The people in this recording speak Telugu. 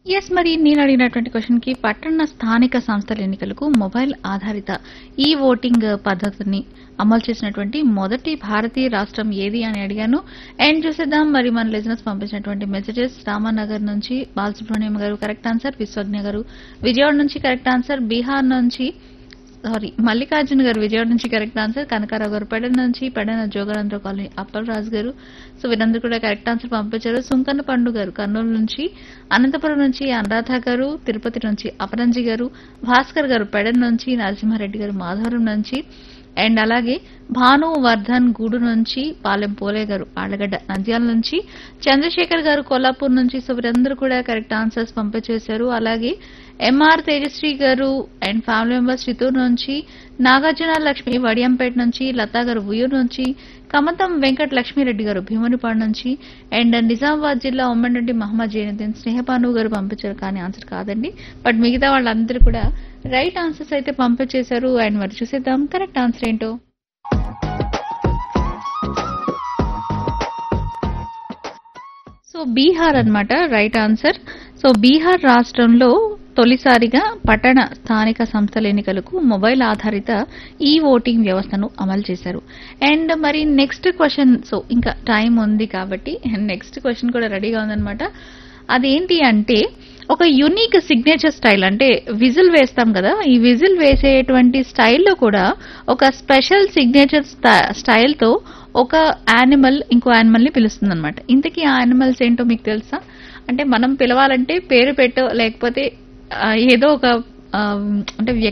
ఎస్ మరి నేను అడిగినటువంటి క్వశ్చన్ కి పట్టణ స్థానిక సంస్థల ఎన్నికలకు మొబైల్ ఆధారిత ఈ ఓటింగ్ పద్ధతిని అమలు చేసినటువంటి మొదటి భారతీయ రాష్ట్రం ఏది అని అడిగాను అండ్ చూసేద్దాం మరి మన లిజినెస్ పంపించినటువంటి మెసేజెస్ రామానగర్ నుంచి బాలసుబ్రహ్మణ్యం గారు కరెక్ట్ ఆన్సర్ విశ్వజ్ఞ గారు విజయవాడ నుంచి కరెక్ట్ ఆన్సర్ బీహార్ నుంచి సారీ మల్లికార్జున గారు విజయవాడ నుంచి కరెక్ట్ ఆన్సర్ కనకారావు గారు పెడన నుంచి పెడన జోగానంద్ర కాలనీ అప్పల్ రాజు గారు సో వీరందరూ కూడా కరెక్ట్ ఆన్సర్ పంపించారు సుంకన్న పండు గారు కర్నూలు నుంచి అనంతపురం నుంచి అనురాధ గారు తిరుపతి నుంచి అపరంజి గారు భాస్కర్ గారు పెడన్ నుంచి నరసింహారెడ్డి గారు మాధవరం నుంచి అండ్ అలాగే భాను వర్ధన్ గూడు నుంచి పాలెం పోలే గారు ఆళ్లగడ్డ నంద్యాల నుంచి చంద్రశేఖర్ గారు కొల్లాపూర్ నుంచి సో వీరందరూ కూడా కరెక్ట్ ఆన్సర్స్ పంపించేశారు అలాగే ఎంఆర్ తేజశ్రీ గారు అండ్ ఫ్యామిలీ మెంబర్స్ చిత్తూరు నుంచి నాగార్జున లక్ష్మి వడియంపేట నుంచి లతా గారు ఉయ్యూరు నుంచి కమతం వెంకట లక్ష్మీరెడ్డి గారు భీమునిపాడు నుంచి అండ్ నిజామాబాద్ జిల్లా ఉమ్మడి మహమ్మద్ జైనుద్దీన్ స్నేహపాను గారు పంపించారు కానీ ఆన్సర్ కాదండి బట్ మిగతా వాళ్ళందరూ కూడా రైట్ ఆన్సర్స్ అయితే పంపించేశారు అండ్ మరి చూసేద్దాం కరెక్ట్ ఆన్సర్ ఏంటో సో బీహార్ అన్నమాట రైట్ ఆన్సర్ సో బీహార్ రాష్ట్రంలో తొలిసారిగా పట్టణ స్థానిక సంస్థల ఎన్నికలకు మొబైల్ ఆధారిత ఈ ఓటింగ్ వ్యవస్థను అమలు చేశారు అండ్ మరి నెక్స్ట్ క్వశ్చన్ సో ఇంకా టైం ఉంది కాబట్టి నెక్స్ట్ క్వశ్చన్ కూడా రెడీగా ఉందన్నమాట అదేంటి అంటే ఒక యునిక్ సిగ్నేచర్ స్టైల్ అంటే విజిల్ వేస్తాం కదా ఈ విజిల్ వేసేటువంటి స్టైల్లో కూడా ఒక స్పెషల్ సిగ్నేచర్ స్టైల్తో ఒక యానిమల్ ఇంకో యానిమల్ ని పిలుస్తుంది అనమాట ఇంతకీ ఆ యానిమల్స్ ఏంటో మీకు తెలుసా అంటే మనం పిలవాలంటే పేరు పెట్టో లేకపోతే ఆ, ఏదో ఒక ఆ, అంటే వ్యక్తి